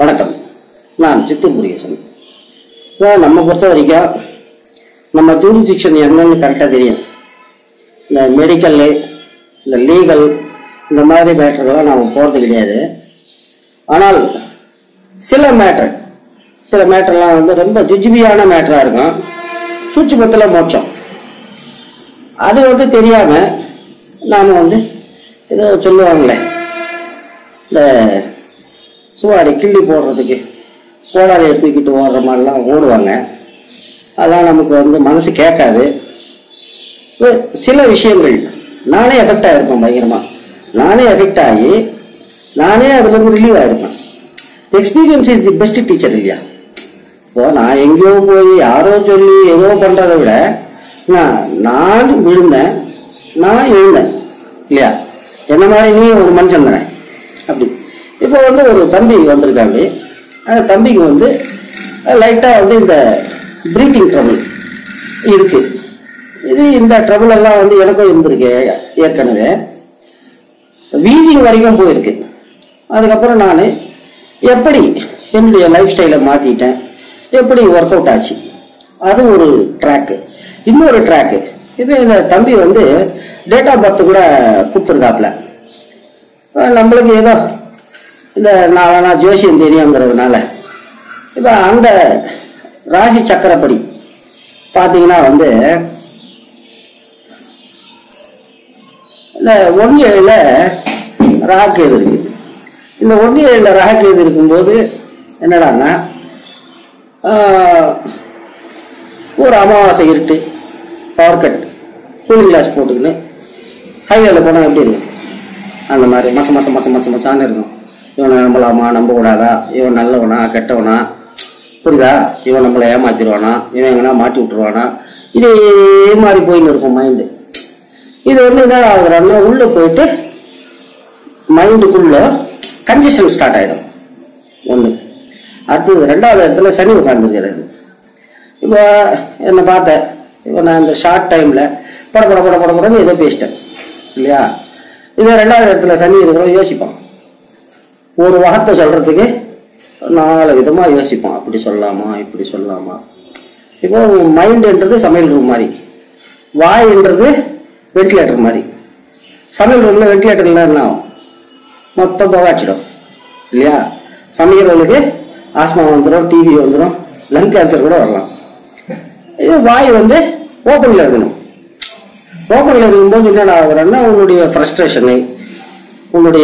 வணக்கம் நான் சித்தூர் முருகேசன் இப்போ நம்ம பொறுத்த வரைக்கும் நம்ம ஜூரிசிக்ஷன் என்னன்னு கரெக்டாக தெரியும் இந்த மெடிக்கல்லு இந்த லீகல் இந்த மாதிரி மேட்டர்லாம் நாம் போகிறது கிடையாது ஆனால் சில மேட்டர் சில மேட்டர்லாம் வந்து ரொம்ப ஜுஜிபியான மேட்டராக இருக்கும் சூட்சுமத்தில் மோட்சம் அது வந்து தெரியாமல் நாம் வந்து ஏதோ சொல்லுவாங்களே இந்த சுவாடி கிள்ளி போடுறதுக்கு கோடாரியை தூக்கிட்டு ஓடுற மாதிரிலாம் ஓடுவாங்க அதெல்லாம் நமக்கு வந்து மனசு கேட்காது இப்ப சில விஷயங்கள் நானே எஃபெக்ட் ஆகிருப்பேன் பயங்கரமாக நானே எஃபெக்ட் ஆகி நானே அதுலேருந்து ரிலீவ் ஆகிருப்பேன் experience is the best teacher இல்லையா இப்போ நான் எங்கேயோ போய் யாரோ சொல்லி ஏதோ பண்ணுறதை விட நான் நான் விழுந்தேன் நான் எழுந்தேன் இல்லையா என்ன மாதிரி நீ ஒரு மனுஷன் தானே அப்படி இப்போ வந்து ஒரு தம்பி வந்திருக்காங்க அந்த தம்பிக்கு வந்து லைட்டாக வந்து இந்த ப்ரீத்திங் ட்ரபிள் இருக்கு இது இந்த ட்ரபிள் எல்லாம் வந்து எனக்கும் இருந்திருக்கு ஏற்கனவே வீசிங் வரைக்கும் போயிருக்கு அதுக்கப்புறம் நான் எப்படி என்னுடைய லைஃப் ஸ்டைலை மாற்றிட்டேன் எப்படி ஒர்க் அவுட் ஆச்சு அது ஒரு ட்ராக்கு இன்னொரு ட்ராக்கு இப்போ இந்த தம்பி வந்து டேட் ஆஃப் பர்த் கூட கொடுத்துருக்காப்புல அஹ் நம்மளுக்கு ஏதோ இந்த நான் நான் ஜோசியம் தெரியுங்கிறதுனால இப்போ அந்த ராசி சக்கரப்படி பார்த்தீங்கன்னா வந்து இந்த ஒன் ஏழில் ராகு எது இருக்கு இந்த ஒன் ஏழில் ராகு எது இருக்கும்போது என்னடான்னா ஆஹ், ஒரு அமாவாசை இருட்டு பவர் கட் கூலிங் கிளாஸ் போட்டுக்கின்னு ஹைவேல போனால் எப்படி இருக்கும் அந்த மாதிரி மச மச மச மச மசான்னு இருக்கும் இவனை நம்பலாமா நம்ப கூடாதா இவன் நல்லவனா கெட்டவனா புரியுதா இவன் நம்மளை ஏமாத்திடுவானா இவன் எங்கன்னா மாட்டி விட்டுருவானா இதே மாதிரி போயின்னு இருக்கும் மைண்டு இது வந்து என்ன ஆகுறான்னா உள்ள போயிட்டு மைண்டுக்குள்ள கன்ஜெஷன் ஸ்டார்ட் ஆயிடும் ஒன்று அடுத்தது ரெண்டாவது இடத்துல சனி உட்காந்துருக்கிறாரு இப்போ என்னை பார்த்தேன் இப்போ நான் இந்த ஷார்ட் டைமில் பட பட பட பட படன்னு ஏதோ பேசிட்டேன் இல்லையா இதே ரெண்டாவது இடத்துல சனி இருக்கிறோம் யோசிப்பான் ஒரு வார்த்தை சொல்றதுக்கு நாலு விதமா யோசிப்பான் அப்படி சொல்லலாமா இப்படி சொல்லலாமா இப்போ மைண்டுன்றது சமையல் ரூம் மாதிரி வாய்ன்றது வென்டிலேட்டர் மாதிரி சமையல் ரூம்ல வென்டிலேட்டர்ல என்ன ஆகும் மொத்தம் புகாச்சிடும் இல்லையா சமைக்கிறவங்களுக்கு ஆஸ்மா வந்துடும் டிவி வந்துடும் லங் கேன்சர் கூட வரலாம் இது வாய் வந்து ஓப்பன்ல இருக்கணும் ஓப்பன்ல இருக்கும்போது என்னடா ஆகுறன்னா உன்னுடைய ஃப்ரஸ்ட்ரேஷனு உன்னுடைய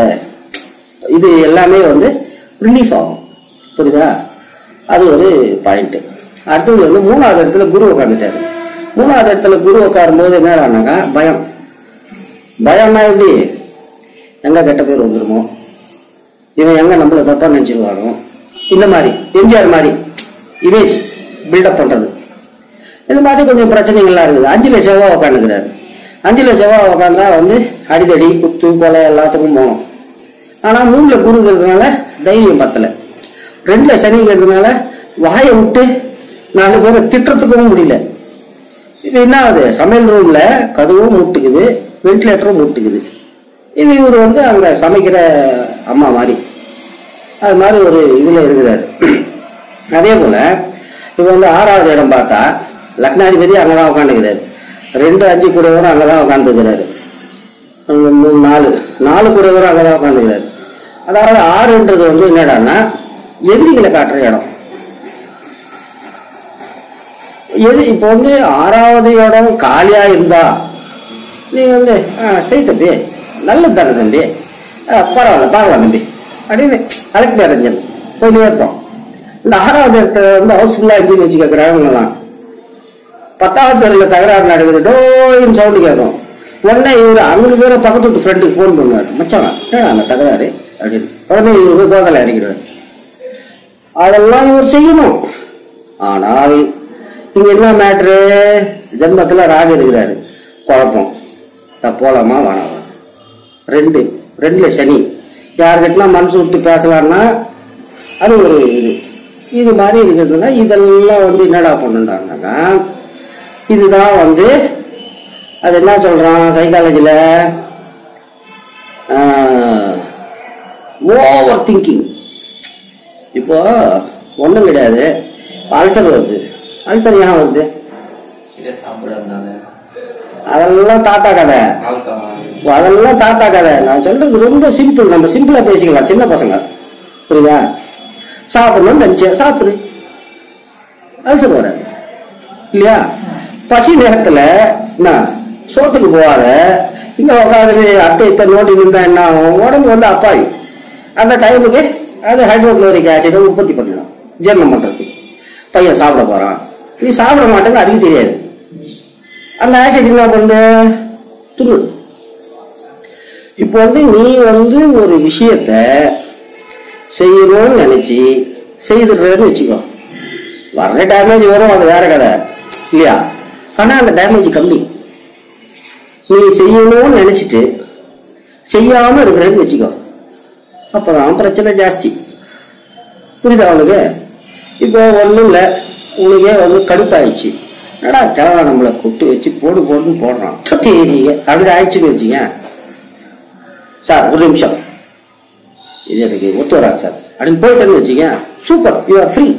இது எல்லாமே வந்து ரிலீஃப் ஆகும் புரியுதா அது ஒரு பாயிண்ட் அடுத்தது வந்து மூணாவது இடத்துல குரு உட்காந்துட்டாரு மூணாவது இடத்துல குரு உட்காரும் போது என்னடானாக்கா பயம் பயம்னா எப்படி எங்க கெட்ட பேர் வந்துருமோ இவன் எங்க நம்மள தப்பா நினைச்சிருவானோ இந்த மாதிரி எம்ஜிஆர் மாதிரி இமேஜ் பில்டப் பண்றது இந்த மாதிரி கொஞ்சம் பிரச்சனைகள்லாம் இருக்குது அஞ்சு லட்சம் ரூபா உட்காந்துக்கிறாரு அஞ்சு லட்சம் ரூபா உட்காந்தா வந்து அடிதடி குத்து கொலை எல்லாத்துக்கும் போகணும் ஆனா மூணுல குருங்கிறதுனால தைரியம் பத்தல ரெண்டுல சனிங்கிறதுனால வாயை விட்டு நாலு பேரை திட்டுறதுக்கவும் முடியல இது என்ன ஆகுது சமையல் ரூம்ல கதவும் மூட்டுக்குது வென்டிலேட்டரும் மூட்டுக்குது இது இவர் வந்து அங்க சமைக்கிற அம்மா மாதிரி அது மாதிரி ஒரு இதுல இருக்கிறாரு அதே போல இப்போ வந்து ஆறாவது இடம் பார்த்தா லக்னாதிபதி அங்கதான் உட்காந்துக்கிறாரு ரெண்டு அஞ்சு கூடவரும் அங்கதான் உட்காந்துக்கிறாரு அங்க மூணு நாலு நாலு கூடவரும் அங்கதான் உட்காந்துக்கிறாரு அதாவது ஆறுன்றது வந்து என்னடான்னா எதிரிகளை காட்டுற இடம் எது இப்போ வந்து ஆறாவது இடம் காலியா இருந்தா நீங்க வந்து ஆ, செய் தம்பி நல்லது தானே தம்பி ஆ, பரவாயில்ல பார்க்கலாம் தம்பி அப்படின்னு அலெக்ட் அரஞ்சன் போயிட்டே இருப்போம் இந்த ஆறாவது இடத்துல வந்து ஹவுஸ்ஃபுல்லா இருந்துன்னு வச்சு கேட்குறாங்கலாம் பத்தாவது பேர்ல தகராறு நடக்குது டோயின்னு சவுண்டு கேட்கும் உடனே இவர் அங்க பேர பக்கத்து வீட்டு ஃப்ரெண்டுக்கு ஃபோன் பண்ணுவார் மச்சான் என்னடா அந்த தகராறு அப்படின்னு உடனே இவர் போய் கோதலை இறங்கிடுவார் அதெல்லாம் இவர் செய்யணும் ஆனால் இங்க என்ன மேட்ரு ஜென்மத்துல ராகு இருக்கிறாரு குழப்பம் நான் போலாமா வேணாமா ரெண்டு ரெண்டுல சனி யாருக்கிட்டனா மனசு விட்டு பேசலாம்னா அது ஒரு இது இது மாதிரி இருக்கிறதுனா இதெல்லாம் வந்து என்னடா பண்ணுறாங்கன்னாக்கா இதுதான் வந்து அது என்ன சொல்றான் சைக்காலஜில ஓவர் திங்கிங் இப்போ ஒண்ணும் கிடையாது அல்சர் வருது அல்சர் ஏன் வருது சரியா சாப்பிடாதனால அதெல்லாம் தாத்தா கதை ஆல்கஹால் ஓ, அதெல்லாம் தாத்தா கதை நான் சொல்றது ரொம்ப சிம்பிள் நம்ம சிம்பிளா பேசிக்கலாம் சின்ன பசங்க புரியுதா சாப்பிடணும்னு நினைச்சேன் சாப்பிடு அல்சர் வராது இல்லையா பசி நேரத்துல என்ன சோத்துக்கு போகாத இங்க உட்காந்து அத்தை இத்தை நோண்டி இருந்தா என்ன ஆகும் உடம்பு வந்து அப்பாய் அந்த டைமுக்கு அது ஹைட்ரோக்ளோரிக் ஆசிடை உற்பத்தி பண்ணிடும் ஜீரணம் பண்றதுக்கு பையன் சாப்பிட போறான் நீ சாப்பிட மாட்டேங்க அதுக்கு தெரியாது அந்த ஆசிட் என்ன பண்ணுது துரு இப்போ வந்து நீ வந்து ஒரு விஷயத்த செய்யணும்னு நினைச்சு செய்துடுறேன்னு வச்சுக்கோ வர்ற டேமேஜ் வரும் அது வேற கதை இல்லையா ஆனா அந்த டேமேஜ் கம்மி நீ செய்யணும்னு நினைச்சிட்டு செய்யாம இருக்கிறேன்னு வச்சுக்கோ அப்பதான் பிரச்சனை ஜாஸ்தி புரியுதா உனக்கு இப்போ ஒண்ணும் இல்ல உனக்கே வந்து கடுப்பாயிடுச்சு என்னடா கிழவா நம்மளை கூட்டு வச்சு போடு போடுன்னு போடுறான் தெரியுங்க அப்படி ஆயிடுச்சுன்னு வச்சுங்க சார் ஒரு நிமிஷம் இது எனக்கு ஒத்து வராது சார் அப்படின்னு போயிட்டேன்னு வச்சுங்க சூப்பர் யூ ஆர் ஃப்ரீ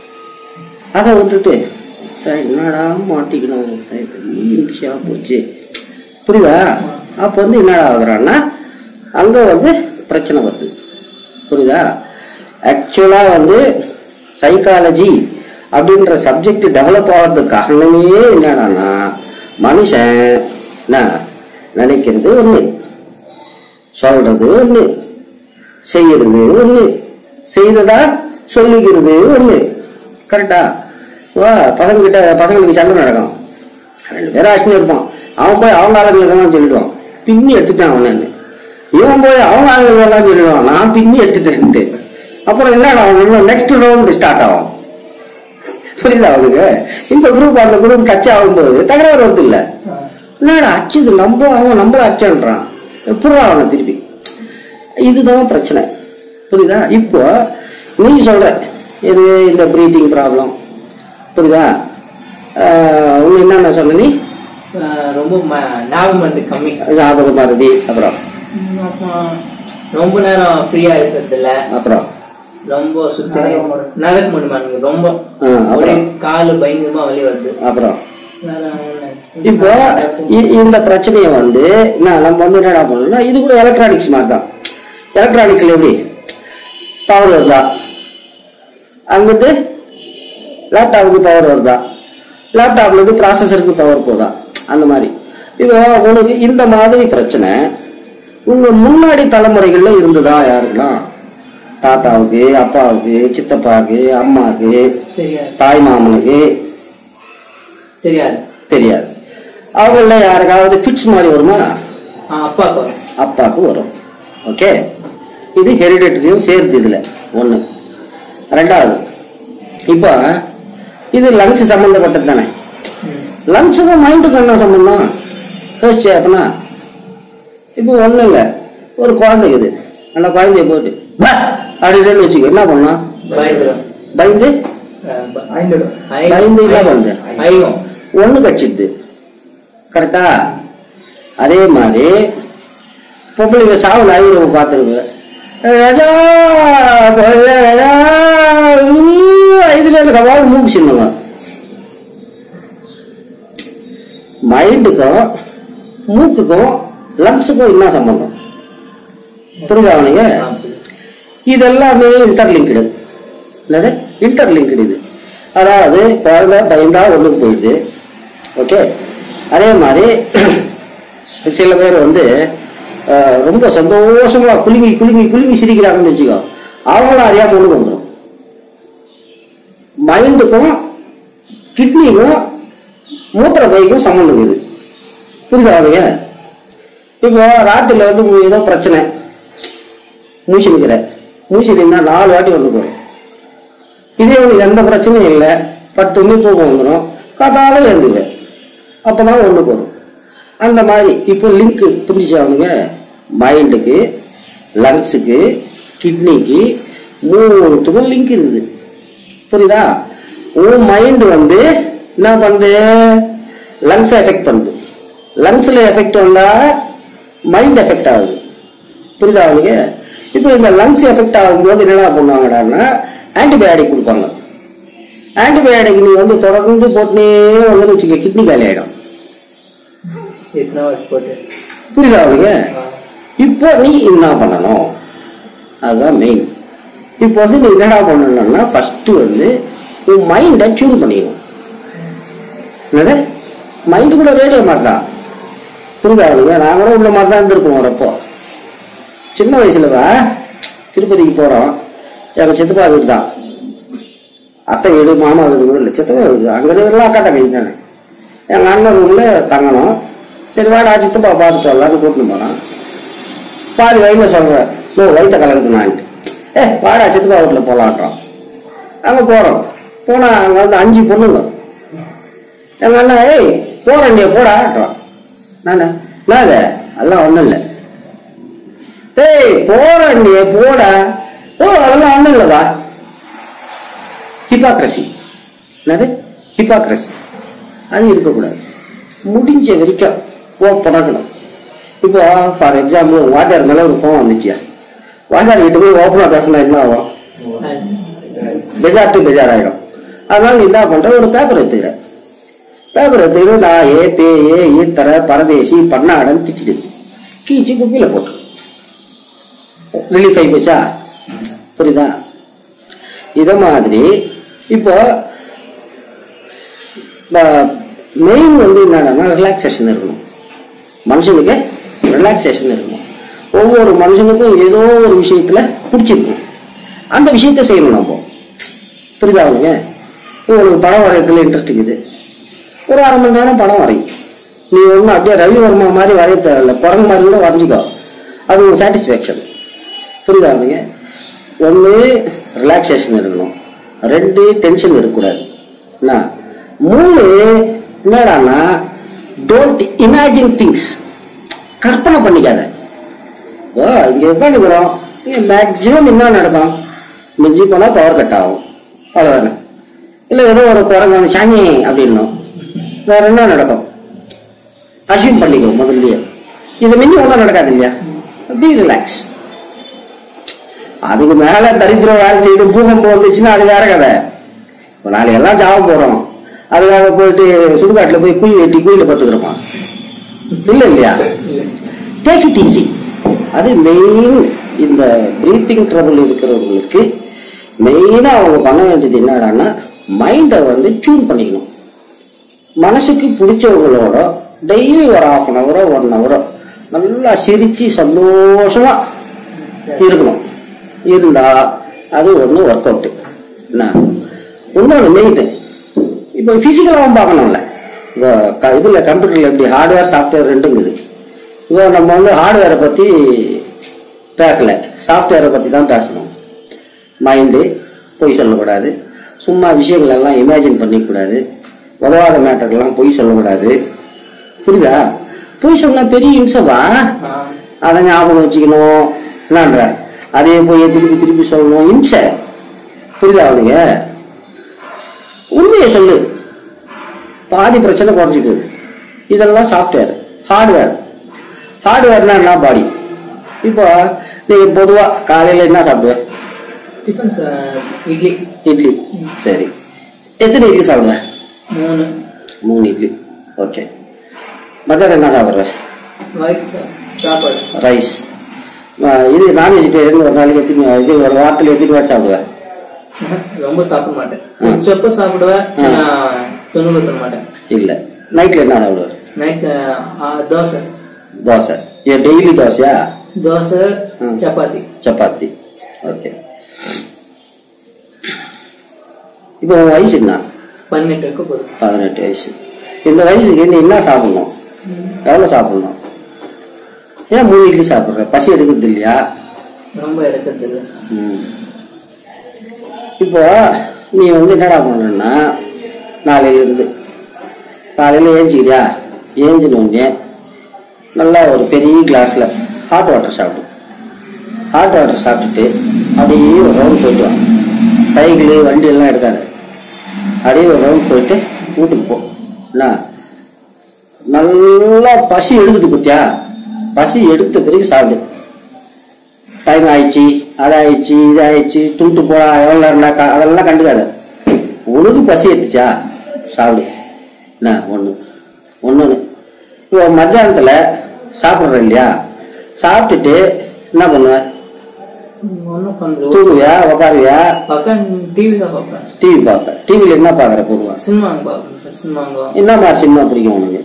அதை விட்டுட்டு "சார், என்னடா மாட்டிக்கணும் சார், பெரிய நிமிஷமா போச்சு புரியுதா அப்போ வந்து என்னடா ஆகுறான்னா அங்க வந்து பிரச்சனை வருது புரியுதா ஆக்சுவலா வந்து சைக்காலஜி அப்படின்ற சப்ஜெக்ட் டெவலப் ஆகிறதுக்கு காரணமே என்னடான்னா மனுஷன் என்ன நினைக்கிறது ஒண்ணு சொல்றது ஒண்ணு செய்யறது ஒண்ணு செய்ததா சொல்லிக்கிறது ஒண்ணு கரெக்டா வா பசங்க கிட்ட பசங்களுக்கு சண்டை நடக்கும் ரெண்டு பேரும் ஆச்சுன்னு இருப்பான் அவன் போய் அவங்க ஆளுங்களுக்கு சொல்லிடுவான் பின்னி எடுத்துட்டான் அவனு இவன் போய் அவங்க ஆளுங்களுக்கு எல்லாம் சொல்லிடுவான் நான் பின்னி எடுத்துட்டேன்ட்டு அப்புறம் என்ன நெக்ஸ்ட் ரவுண்ட் ஸ்டார்ட் ஆகும் புரியுதா அவனுக்கு இந்த குரூப் அந்த குரூப் டச் ஆகும்போது தகராறு வருது இல்ல என்னடா அச்சுது நம்ம அவன் நம்மள அச்சான்றான் எப்படா அவனை திருப்பி இதுதான் பிரச்சனை புரியுதா இப்போ நீ சொல்ற இது இந்த பிரீத்திங் ப்ராப்ளம் புரியுதா ஆஹ் உன்னை என்னென்ன சொன்ன நீ ஆஹ் ரொம்ப ம- ஞாபகம் வந்து கம்மி ஞாபக மறதி அப்புறம் அப்புறம் ரொம்ப நேரம் ஃப்ரீயா இருக்கிறது இல்ல அப்புறம் ரொம்ப சுத்தி நடக்க முடியுமா எனக்கு ரொம்ப ஆ, அப்புறம்? ஒரே காலு பயங்கரமா வலி வருது அப்புறம் வேற ஒண்ணு. இப்போ இ- இந்த பிரச்சனையை வந்து நான் நம்ம வந்து என்னடா பண்ணணும்னா இது கூட எலக்ட்ரானிக்ஸ் மாதிரி தான் எலக்ட்ரானிக்ஸ்ல எப்படி பவர் வருதா அங்கிருந்து லேப்டாப்புக்கு பவர் வருதா லேப்டாப்ல இருந்து ப்ராசஸருக்கு பவர் போதா அந்த மாதிரி இப்போ உனக்கு இந்த மாதிரி பிரச்சனை உங்க முன்னாடி தலைமுறைகள்ல இருந்ததா யாருக்கெல்லாம் தாத்தாவுக்கு அப்பாவுக்கு சித்தப்பாவுக்கு அம்மாவுக்கு தெரியாது தாய் மாமனுக்கு தெரியாது தெரியாது அவங்கள யாருக்காவது ஃபிட்ஸ் மாதிரி வருமா ஆ, அப்பாவுக்கு வரும். அப்பாவுக்கு வரும் ஓகே இது ஹெரிடேட்டரியும் சேர்த்து இதுல ஒண்ணு ரெண்டாவது இப்போ இது லங்ஸ் சம்பந்தப்பட்டது தானே ம். லங்ஸுக்கும் மைண்டுக்கும் என்ன சம்பந்தம் யோசிச்சு அப்படின்னா இப்போ ஒண்ணும் இல்ல ஒரு குழந்தை இருக்குது அந்த குழந்தைய போட்டு பா அப்படின்னு வச்சுக்கோ என்ன பண்ணலாம் பயந்துரும் பயந்து ஆ, ப- பயந்து என்ன பண்ணுது ஐயம் ஒண்ணு கட்சிது கரெக்டா அதே மாதிரி பொம்பளைங்க சாவு ஐநூறு பார்த்துருக்கு இதுல இருந்து கவால் மூக்கு சின்னங்க மைண்டுக்கும் மூக்குக்கும் லங்ஸுக்கும் என்ன சம்பந்தம் புரியுதா அவனுங்க இதெல்லாமே இன்டர்லிங்க்டு என்னது இன்டர்லிங்க்டு இது அதாவது குழந்தை பயந்தா ஒண்ணுக்கு போயிடுது ஓகே அதே மாதிரி சில பேர் வந்து அஹ், ரொம்ப சந்தோஷமா குலுங்கி குலுங்கி குலுங்கி சிரிக்கிறாங்கன்னு வச்சுக்கோ அவங்களும் அறியாம ஒண்ணு வந்துடும் மைண்டுக்கும் கிட்னிக்கும் மூத்திர பைக்கும் சம்மந்தம் இது புரியுதா அவனுங்க இப்போ ராத்திரில வந்து உங்களுக்கு ஏதோ பிரச்சனை மூச்சு நிற்கிற மூச்சு நின்னா நாலு வாட்டி வந்து போறோம் இதே உனக்கு எந்த பிரச்சனையும் இல்லை பத்து மணி தூக்கம் வந்துடும் காத்தால எழுந்துக்க அப்பதான் ஒண்ணுக்கு வரும் அந்த மாதிரி இப்போ லிங்க் புரிஞ்சு அவனுங்க மைண்டுக்கு லங்ஸுக்கு கிட்னிக்கு மூணுத்துக்கும் லிங்க் இருக்குது புரியுதா உன் மைண்ட் வந்து என்ன பண்ணுது லங்ஸ் எஃபெக்ட் பண்ணுது லங்ஸ்ல எஃபெக்ட் வந்தா மைண்ட் எஃபெக்ட் ஆகுது புரியுதா அவனுக்கு இப்போ இந்த லங்ஸ் எஃபெக்ட் ஆகும்போது என்னடா பண்ணுவாங்கடான்னா ஆன்டிபயோட்டிக் கொடுப்பாங்க ஆன்டிபயோட்டிக் நீ வந்து தொடர்ந்து போட்டுனே வந்து வச்சுக்க கிட்னி காலி ஆயிடும் इतना वर्क போட்டு புரியுதா அவளுக்கு ஆ. இப்போ நீ என்ன பண்ணணும் அதுதான் மெயின் இப்போ வந்து நீ என்னடா பண்ணணும்னா ஃபர்ஸ்ட் வந்து உன் மைண்டை டியூன் பண்ணிக்கணும் என்னது மைண்டு கூட ரேடியோ மாதிரி தான் புரியுதா அவளுக்கு நான் கூட உள்ள மாதிரி தான் இருந்திருக்கோம் வரப்போ சின்ன வயசுல வா திருப்பதிக்கு போறோம் எங்க சித்தப்பா வீடு தான் அத்தை வீடு மாமா வீடு கூட இல்லை சித்தப்பா வீடு அங்கே இருக்கிற அக்கா தங்கச்சி தானே எங்க அண்ணன் ரூம்ல தங்கணும் சரி வாடா சித்தப்பா பார்த்துட்டு வரலான்னு கூட்டின்னு போனான் பாதி வயல சொல்றேன் நோ வயிற்ற கலக்குதுனான்ட்டு ஏ வாடா சித்தப்பா வீட்டில் போகலான்றான் அங்கே போகிறோம் போனா அங்கே வந்து அஞ்சு பொண்ணுங்க எங்க அண்ணன் ஏய் போறேன் நீ போடான்றான் நான் என்னது அதெல்லாம் ஒன்றும் இல்லை ஏய் போறேன் நீ போடா ஓ அதெல்லாம் ஒன்றும் இல்லைவா ஹிப்பாக்ரசி என்னது ஹிப்பாக்ரசி அது இருக்கக்கூடாது முடிஞ்ச வரைக்கும் ஓப்பனாகணும் இப்போ ஃபார் எக்ஸாம்பிள் வாத்தியார் மேலே ஒரு கோவம் வந்துச்சியா வாத்தியார் கிட்ட போய் ஓப்பனாக பேசினா என்ன ஆகும் பெஜார் டு பெஜார் ஆகிடும் அதனால நீ என்ன பண்ற ஒரு பேப்பர் எடுத்துக்கிற பேப்பர் எடுத்துக்கிட்டு நான் ஏ பே ஏ ஈத்தர பரதேசி பண்ணாடன்னு திட்டிடு கீச்சு குப்பியில் போட்டு ரிலீஃப் ஆகி போச்சா புரியுதா இத மாதிரி இப்போ மெயின் வந்து என்னன்னா ரிலாக்ஸேஷன் இருக்கணும் மனுஷனுக்கு ரிலாக்ஸேஷன் இருக்கணும் ஒவ்வொரு மனுஷனுக்கும் ஏதோ ஒரு விஷயத்துல பிடிச்சிருக்கும் அந்த விஷயத்த செய்யணும் நம்ம புரியுதா அவனுங்க உங்களுக்கு படம் வரையறதுல இன்ட்ரெஸ்ட் இருக்குது ஒரு அரை மணி நேரம் படம் வரையும் நீ ஒன்றும் அப்படியே ரவிவர்மா மாதிரி வரைய தேவையில்ல குரங்கு மாதிரி கூட வரைஞ்சிக்கோ அது ஒரு சாட்டிஸ்ஃபேக்ஷன் புரியுதா அவனுங்க ஒன்று ரிலாக்ஸேஷன் இருக்கணும் ரெண்டு டென்ஷன் இருக்கக்கூடாது என்ன மூணு என்னடான்னா டோன்ட் இமேஜின் திங்ஸ் கற்பனை பண்ணிக்காத ஓ இங்க உட்காந்துக்கிறோம் இங்க மேக்சிமம் என்ன நடக்கும் மிஞ்சி போனா பவர் கட் ஆகும் அவ்வளவுதானே இல்ல ஏதோ ஒரு குரங்கு வந்து சாஞ்சி அப்படின்னும் வேற என்ன நடக்கும் அசியூம் பண்ணிக்கோ முதல்லயே இது மிஞ்சி ஒன்றும் நடக்காது இல்லையா பி ரிலாக்ஸ் அதுக்கு மேல தரித்திரம் வேலை செய்து பூகம்பம் வந்துச்சுன்னா அது வேற கதை இப்போ நாளை எல்லாம் ஜாவ போறோம் அதுக்காக போயிட்டு சுடுகாட்டுல போய் குய் வெட்டி குயில பத்துக்கிறோமா இல்ல இல்லையா டேக் இட் ஈஸி அது மெயின் இந்த பிரீத்திங் ட்ரபிள் இருக்கிறவங்களுக்கு மெயினா அவங்க பண்ண வேண்டியது என்னடான்னா மைண்டை வந்து டியூன் பண்ணிக்கணும் மனசுக்கு பிடிச்சவங்களோட டெய்லி ஒரு ஹாஃப் அன் ஹவரோ ஒன் ஹவரோ நல்லா சிரிச்சு சந்தோஷமா இருக்கணும் இருந்தா அது ஒண்ணு ஒர்க் அவுட் என்ன இன்னொன்று மெயின் இப்போ பிசிக்கலாகவும் பார்க்கணும்ல இப்போ க- இதுல கம்ப்யூட்டர்ல எப்படி ஹார்ட்வேர் சாஃப்ட்வேர் ரெண்டுங்குது இப்போ நம்ம வந்து ஹார்ட்வேரை பத்தி பேசல சாஃப்ட்வேரை பத்தி தான் பேசணும் மைண்டு பொய் சொல்லக்கூடாது சும்மா விஷயங்கள் எல்லாம் இமேஜின் பண்ணிக்கூடாது உதவாத மேட்டர்லாம் பொய் சொல்லக்கூடாது புரியுதா பொய் சொன்னா பெரிய இம்சவா அதை ஞாபகம் வச்சுக்கணும் என்னன்ற அதே போய் திருப்பி திருப்பி சொல்லணும் இம்சை புரியுதா அவனுங்க உண்மையை சொல்லு பாதி பிரச்சனை குறைஞ்சிட்டு இதெல்லாம் சாஃப்ட்வேர் ஹார்ட்வேர் ஹார்ட்வேர்னா என்ன பாடி இப்போ நீ பொதுவா காலையில என்ன சாப்பிடுவ டிஃபன் இட்லி இட்லி சரி எத்தனை இட்லி சாப்பிடுவ மூணு மூணு இட்லி ஓகே மத்தியானம் என்ன சாப்பிடுற ஒயிட் சாப்பாடு ரைஸ் இது நான் வெஜிடேரியன் ஒரு நாளைக்கு எத்தனை இது ஒரு வாரத்தில் எத்தனை வாட்டி சாப்பிடுவேன் ரொம்ப சாப்பிட மாட்டேன் ம். சொப்ப சாப்பிடுவேன் ம். நான் துணு ஊத்த மாட்டேன் இல்லை நைட்டில் என்ன சாப்பிடுவேன் நைட் தோசை தோசை ஏன் டெய்லி தோசையா தோசை ம். சப்பாத்தி சப்பாத்தி ஓகே இப்போ உன் வயசு என்ன பதினெட்டு இருக்க போதும் பதினெட்டு வயசு இந்த வயசுக்கு நீ என்ன சாப்பிடணும் எவ்வளோ சாப்பிடணும் ஏன் மூணு இட்லி சாப்பிட்ற பசி எடுக்கிறது இல்லையா ரொம்ப எடுக்கிறது இல்லை ம். இப்போ நீ வந்து என்னடா பண்ணணும்னா நாளையில இருந்து காலையில் ஏஞ்சிக்கிறியா ஏஞ்சினோடனே நல்லா ஒரு பெரிய கிளாஸ்ல ஹாட் வாட்டர் சாப்பிடு ஹாட் வாட்டர் சாப்பிட்டுட்டு அப்படியே ஒரு ரவுண்ட் போயிட்டு வா சைக்கிள் வண்டி எல்லாம் எடுக்காது அப்படியே ஒரு ரவுண்ட் போயிட்டு வீட்டுக்கு போ என்ன நல்லா பசி எடுக்குது பத்தியா பசி எடுத்த பிறகு சாப்பிடு டைம் ஆயிடுச்சு அது ஆயிடுச்சு இது ஆயிடுச்சு தூட்டு போடா எவ்வளோ நேரம்டா கா- அதெல்லாம் கண்டுக்காத உனக்கு பசி எடுத்துச்சா சாப்பிடு என்ன ஒன்று ஒன்று இப்போ மத்தியானத்தில் சாப்பிட்ற இல்லையா சாப்பிட்டுட்டு என்ன பண்ணுவேன் ஒன்றும் பண்ணுறோம் தூங்குவியா உக்காருவியா பக்கம் டிவி தான் பார்ப்பேன் டிவி பார்ப்ப டிவியில் என்ன பார்க்குற பொதுவா சினிமாங்க பார்ப்பேன் சினிமாங்க என்ன மாதிரி சினிமா பிடிக்கும் உனக்கு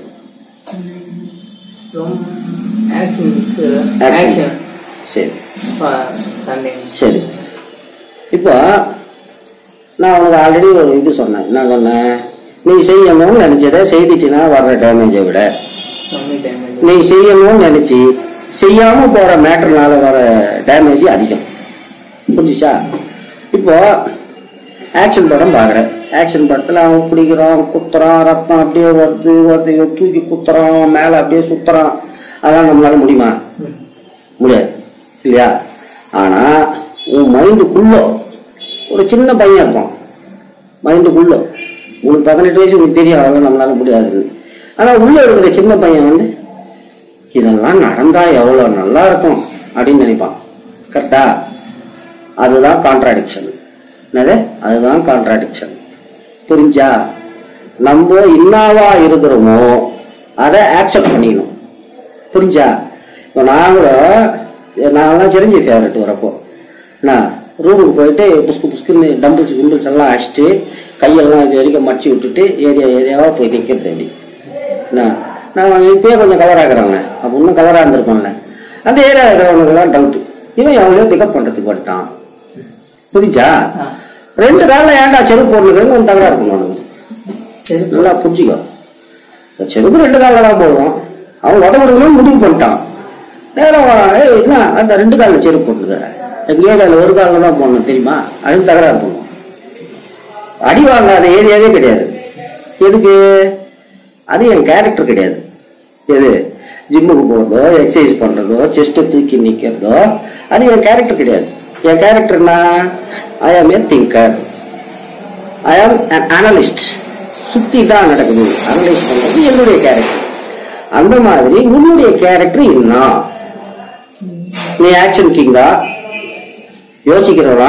ரொம்ப ஆக்ஷன் Action. ஆக்ஷன் சரி சண்டே சரி இப்போ நான் உனக்கு ஆல்ரெடி ஒரு இது சொன்னேன் என்ன சொன்னேன் நீ செய்யணும்னு நினைச்சதை செய்துட்டினா வர்ற டேமேஜை விட கம்மி டைம் நீ செய்யணும்னு நினைச்சு செய்யாம போற மேட்டர்னால வர டேமேஜ் அதிகம் புரிஞ்சுச்சா இப்போ ஆக்ஷன் படம் பார்க்குறேன் ஆக்ஷன் படத்தில் அவன் பிடிக்கிறான் குத்துறான் ரத்தம் அப்படியே வருது ஒருத்தைய தூக்கி குத்துறான் மேலே அப்படியே சுத்துறான் அதெல்லாம் நம்மளால முடியுமா முடியாது இல்லையா ஆனா உன் மைண்டுக்குள்ள ஒரு சின்ன பையன் இருக்கும் மைண்டுக்குள்ள உனக்கு பதினெட்டு வயசு உனக்கு தெரியும் அதெல்லாம் நம்மளால முடியாது ஆனா உள்ள இருக்கிற சின்ன பையன் வந்து இதெல்லாம் நடந்தா எவ்வளவு நல்லா இருக்கும் அப்படின்னு நினைப்பான் கரெக்டா அதுதான் கான்ட்ராடிக்ஷன் என்னது அதுதான் கான்ட்ராடிக்ஷன் புரிஞ்சா நம்ம இன்னாவா இருக்கிறோமோ அதை ஆக்செப்ட் பண்ணிக்கணும் புரிஞ்சா இப்போ நான் கூட நான்லாம் சிரஞ்சி ஃபேவரட் வரப்போ நான் ரூமுக்கு போயிட்டு புஸ்கு புஸ்குன்னு டம்பிள்ஸ் கிம்பிள்ஸ் எல்லாம் அடிச்சுட்டு கையெல்லாம் இது வரைக்கும் மடிச்சு விட்டுட்டு ஏரியா ஏரியாவாக போய் நிற்கிறது அப்படி நான் நான் இப்பயே கொஞ்சம் கலர் ஆகுறாங்க அப்போ இன்னும் கலராக இருந்திருப்பான்ல அந்த ஏரியா இருக்கிறவனுக்கெல்லாம் டவுட் இவன் எவ்வளோ பிக்கப் பண்ணுறதுக்கு வந்துட்டான் புரிஞ்சா ரெண்டு காலில் ஏன்டா செருப்பு போட்டுக்கிறேன்னு கொஞ்சம் தகராறு இருக்கணும் அவனுக்கு சரி நல்லா புரிஞ்சுக்கோ இந்த செருப்பு ரெண்டு காலில் தான் போடுவான் அவன் உத கொடுக்கணும்னு முடிவு பண்ணிட்டான் நேரம் வரான் ஏய் என்ன அந்த ரெண்டு காலில் செருப்பு போட்டுருக்க எங்கள் ஏரியாவில் ஒரு காலில் தான் போடணும் தெரியுமா அதுன்னு தகராறு பண்ணுவோம் அடி வாங்காத ஏரியாவே கிடையாது எதுக்கு அது என் கேரக்டர் கிடையாது எது ஜிம்முக்கு போகிறதோ எக்ஸசைஸ் பண்ணுறதோ செஸ்ட்டை தூக்கி நிற்கிறதோ அது என் கேரக்டர் கிடையாது என் கேரக்டர்னா ஐ ஆம் ஏ திங்கர் ஐ ஆம் an அனலிஸ்ட் சுத்தி தான் நடக்குது அனலைஸ் பண்றது என்னுடைய கேரக்டர் அந்த மாதிரி உன்னுடைய கேரக்டர் என்ன நீ ஆக்ஷன் கிங்கா யோசிக்கிறவனா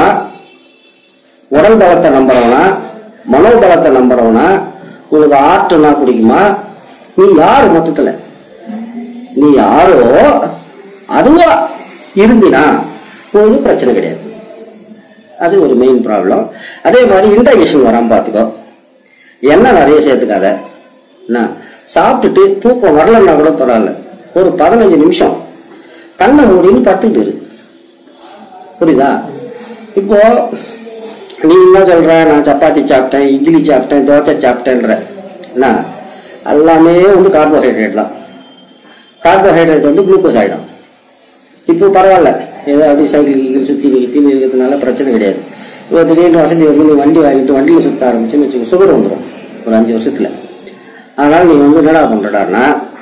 உடல் பலத்தை நம்புறவனா மனோபலத்தை நம்புறவனா உனக்கு ஆர்ட்னா பிடிக்குமா நீ யாரு மொத்தத்துல நீ யாரோ அதுவா இருந்தினா உனக்கு பிரச்சனை கிடையாது அது ஒரு மெயின் ப்ராப்ளம் அதே மாதிரி இன்டர்கேஷன் வராம பார்த்துக்கோ எண்ணெய் நிறைய சேர்த்துக்காத என்ன சாப்பிட்டுட்டு தூக்கம் வரலன்னா கூட பரவாயில்ல ஒரு பதினஞ்சு நிமிஷம் கண்ணை மூடின்னு படுத்துக்கிட்டு இரு புரியுதா இப்போ நீ என்ன சொல்ற நான் சப்பாத்தி சாப்பிட்டேன் இட்லி சாப்பிட்டேன் தோசை சாப்பிட்டேன்ற என்ன எல்லாமே வந்து கார்போஹைட்ரேட் தான் கார்போஹைட்ரேட் வந்து குளுக்கோஸ் ஆகிடும் இப்போ பரவாயில்ல ஏதோ அப்படி சைக்கிள் கீக்கிள் சுற்றி நிறுத்தி இருக்கிறதுனால பிரச்சனை கிடையாது இப்போ திடீர்னு வசதி வந்து நீ வண்டி வாங்கிட்டு வண்டியில் சுற்ற ஆரம்பிச்சுன்னு வச்சுக்கோ சுகர் வந்துடும் ஒரு அஞ்சு வருஷத்துல அதனால நீ வந்து என்னடா பண்றடான்னா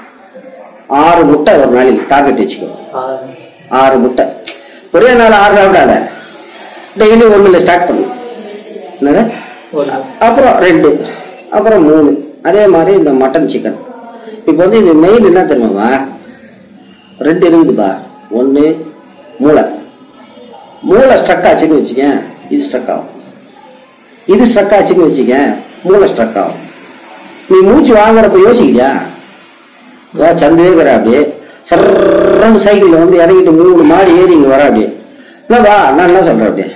ஆறு முட்டை ஒரு நாளைக்கு டார்கெட் வச்சுக்கோ ஆறு முட்டை ஒரே நாள் ஆறு சாப்பிடாத டெய்லி ஒண்ணுல ஸ்டார்ட் பண்ணு என்னது அப்புறம் ரெண்டு அப்புறம் மூணு அதே மாதிரி இந்த மட்டன் சிக்கன் இப்போ வந்து இது மெயின் என்ன தெரியுமாவா ரெண்டு இருக்குதுப்பா ஒன்று மூளை மூளை ஸ்ட்ரக் ஆச்சுன்னு வச்சுக்கேன் இது ஸ்ட்ரக் ஆகும் இது ஸ்ட்ரக் ஆச்சுன்னு வச்சுக்கேன் மூளை ஸ்ட்ரக் ஆகும் நீ மூச்சு வாங்குறப்ப யோசிக்கலையா வா சந்தேகர அப்படியே சர்றன்னு சைக்கிள்ல வந்து இறங்கிட்டு மூணு மாடி ஏறி இங்க வர அப்படியே இல்ல வா நான் என்ன சொல்றேன் அப்படியே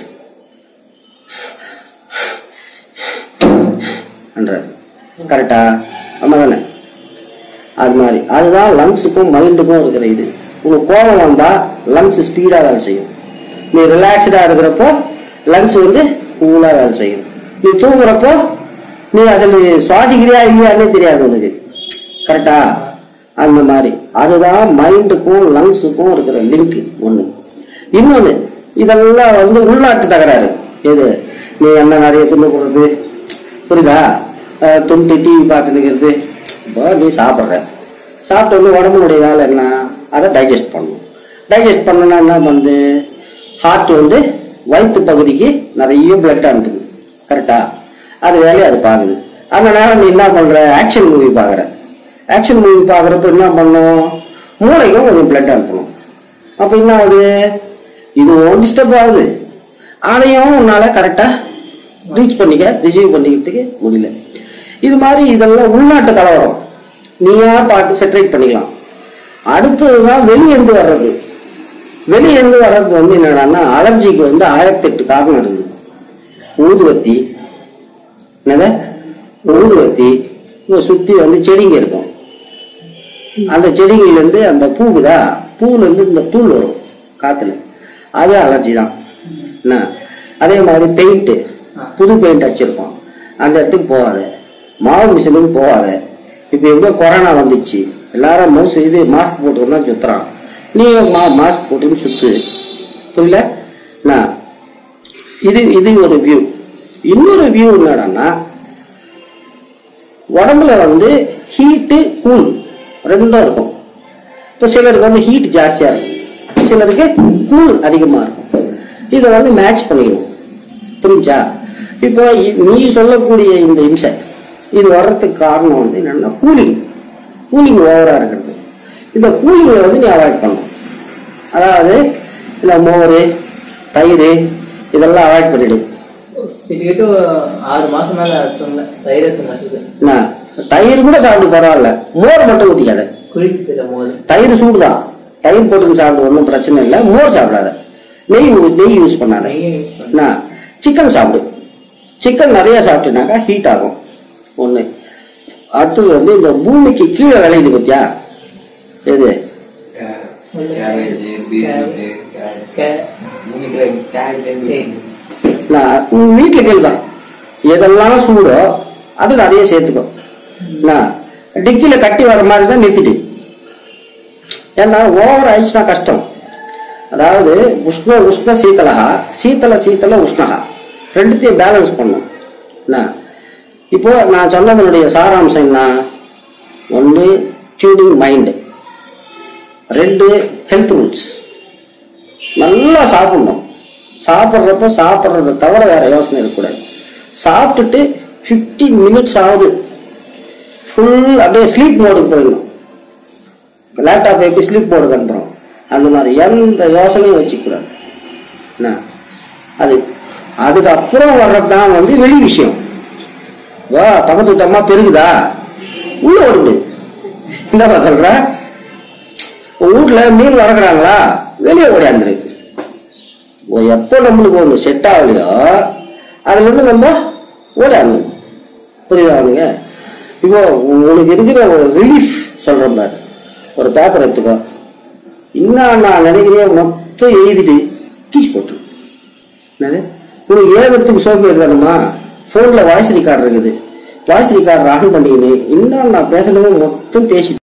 கரெக்டா ஆமா தானே அது மாதிரி அதுதான் லங்ஸுக்கும் மைண்டுக்கும் இருக்கிற இது உனக்கு கோபம் வந்தா லங்ஸ் ஸ்பீடா வேலை செய்யும் நீ ரிலாக்ஸ்டா இருக்கிறப்போ லங்ஸ் வந்து கூலா வேலை செய்யும் நீ தூங்குறப்போ நீ அதில் சுவாசிக்கிறியா இல்லையான்னே தெரியாது உனக்கு கரெக்டா அந்த மாதிரி அதுதான் மைண்டுக்கும் லங்ஸுக்கும் இருக்கிற லிங்க் ஒண்ணு இன்னொன்னு இதெல்லாம் வந்து உள்நாட்டு தகராறு எது நீ என்ன நிறைய துண்ணு போடுறது புரியுதா அஹ் துண்டு டிவி பார்த்துக்கிறது இப்போ நீ சாப்பிட்ற சாப்பிட்டு வந்து உடம்புனுடைய வேலை என்ன அதை டைஜஸ்ட் பண்ணணும் டைஜஸ்ட் பண்ணணும்னா என்ன பண்ணுது ஹார்ட் வந்து வயிற்று பகுதிக்கு நிறைய பிளட் அனுப்புது கரெக்டா அது வேலையை அது பார்க்குது அந்த நேரம் நீ என்ன பண்ற ஆக்ஷன் மூவி பார்க்குற ஆக்ஷன் மூவி பார்க்குறப்ப என்ன பண்ணும் மூளைக்கும் கொஞ்சம் பிளட் அனுப்பணும் அப்போ என்ன ஆகுது இதுவும் டிஸ்டர்ப் ஆகுது அதையும் உன்னால கரெக்டா ரீச் பண்ணிக்க ரிசீவ் பண்ணிக்கிறதுக்கு முடியல இது மாதிரி இதெல்லாம் உள்நாட்டு கலவரம் நீயா பார்த்து செட்டரேட் பண்ணிக்கலாம் அடுத்ததுதான் வெளியேந்து வர்றது வெளியேந்து வர்றது வந்து என்னடான்னா அலர்ஜிக்கு வந்து ஆயிரத்தி எட்டு காரணம் இருக்குது ஊதுவத்தி என்னது ஊதுவத்தி இங்க சுத்தி வந்து செடிங்க இருக்கும் அந்த செடிகள்ல இருந்து அந்த பூக்குதா பூல இருந்து இந்த தூள் வரும் காத்துல அது அலர்ஜி தான் என்ன அதே மாதிரி பெயிண்ட் புது பெயிண்ட் அடிச்சிருப்போம் அந்த இடத்துக்கு போகாத மாவு மிஷினுக்கு போகாத இப்ப எப்படியோ கொரோனா வந்துச்சு எல்லாரும் மவுஸ் இது மாஸ்க் போட்டு தான் சுத்துறான் நீ மா மாஸ்க் போட்டுன்னு சுத்து புரியல என்ன இது இது ஒரு வியூ இன்னொரு வியூ என்னடான்னா உடம்புல வந்து ஹீட்டு கூல் ரெண்டும் இருக்கும் இப்போ சிலருக்கு வந்து ஹீட் ஜாஸ்தியா இருக்கும் சிலருக்கு கூல் அதிகமா இருக்கும் இதை வந்து மேட்ச் பண்ணிக்கணும் புரிஞ்சா இப்போ இ- நீ சொல்லக்கூடிய இந்த இம்சை இது வர்றதுக்கு காரணம் வந்து என்னன்னா கூலிங் கூலிங் ஓவரா இருக்கிறது இந்த கூலிங்கை வந்து நீ அவாய்ட் பண்ணணும் அதாவது இந்த மோர் தயிர் இதெல்லாம் அவாய்ட் பண்ணிடு கிட்டத்தட்ட ஒரு ஆறு மாசம் மேல துங்க தயிரை துங்க சுது என்ன தயிர் கூட சாப்பிட்டு பரவாயில்ல மோர் மட்டும் ஊத்திக்காத குளிக்கு தரும் போது தயிர் சூடுதான் தயிர் போட்டு சாப்பிட்டு ஒன்றும் பிரச்சனை இல்லை மோர் சாப்பிடாத நெய் ஊ- நெய் யூஸ் பண்ணாத நெய்யை யூஸ் பண்ணு என்ன சிக்கன் சாப்பிடு சிக்கன் நிறைய சாப்பிட்டீனாக்கா ஹீட் ஆகும் ஒண்ணு அடுத்தது வந்து இந்த பூமிக்கு கீழே விளையுது பத்தியா எது கேபேஜ் பீட்ரூட் கே- மூணுல கேரட் ஏய், நான் உன் வீட்டுல கேள்வா எதெல்லாம் சூடோ அது நிறைய சேர்த்துக்கோ நான் டிக்கில கட்டி வர மாதிரி தான் நிறுத்திட்டு ஏன்னா ஓவர் ஆயிடுச்சுன்னா கஷ்டம் அதாவது உஷ்ண உஷ்ண சீத்தலகா சீத்தல சீத்தல உஷ்ணகா ரெண்டுத்தையும் பேலன்ஸ் பண்ணும் என்ன இப்போ நான் சொன்னதனுடைய சாராம்சம் என்ன ஒன்று டியூனிங் மைண்டு ரெண்டு ஹெல்த் ரூல்ஸ் நல்லா சாப்பிடணும் சாப்பிட்றப்ப சாப்பிட்றத தவிர வேற யோசனை இருக்கக்கூடாது சாப்பிட்டுட்டு 15 மினிட்ஸ் ஆகுது ஃபுல் அப்படியே ஸ்லீப் மோடுக்கு போயிடணும் லேப்டாப் எப்படி ஸ்லீப் மோடுக்கு அனுப்புறோம் அந்த மாதிரி எந்த யோசனையும் வச்சுக்கூடாது என்ன அது அதுக்கப்புறம் வர்றது தான் வந்து வெளி விஷயம் வா பக்கத்து வீட்டு அம்மா பெருகுதா உள்ள ஓடிடு என்னப்பா சொல்ற உன் வீட்டுல மீன் வளர்க்குறாங்களா வெளியே ஓடியாந்துரு ஓ, எப்போ நம்மளுக்கு ஒன்று செட் ஆகலையோ அதுல இருந்து நம்ம ஓடியாடணும் புரியுதா அவனுங்க இப்போ உனக்கு இருக்கிற ஒரு ரிலீஃப் சொல்றேன் பாரு ஒரு பேப்பர் எடுத்துக்கோ இன்னும் நான் நினைக்கிறேன் மொத்தம் எழுதிட்டு கீச் போட்டு என்னது உனக்கு ஏகத்துக்கு சோப்பு எழுதணுமா போன்ல வாய்ஸ் ரெக்கார்டு இருக்குது வாய்ஸ் ரெக்கார்டர் ஆன் பண்ணிக்கின்னு இன்னும் நான் பேசணும் மொத்தம் பேசி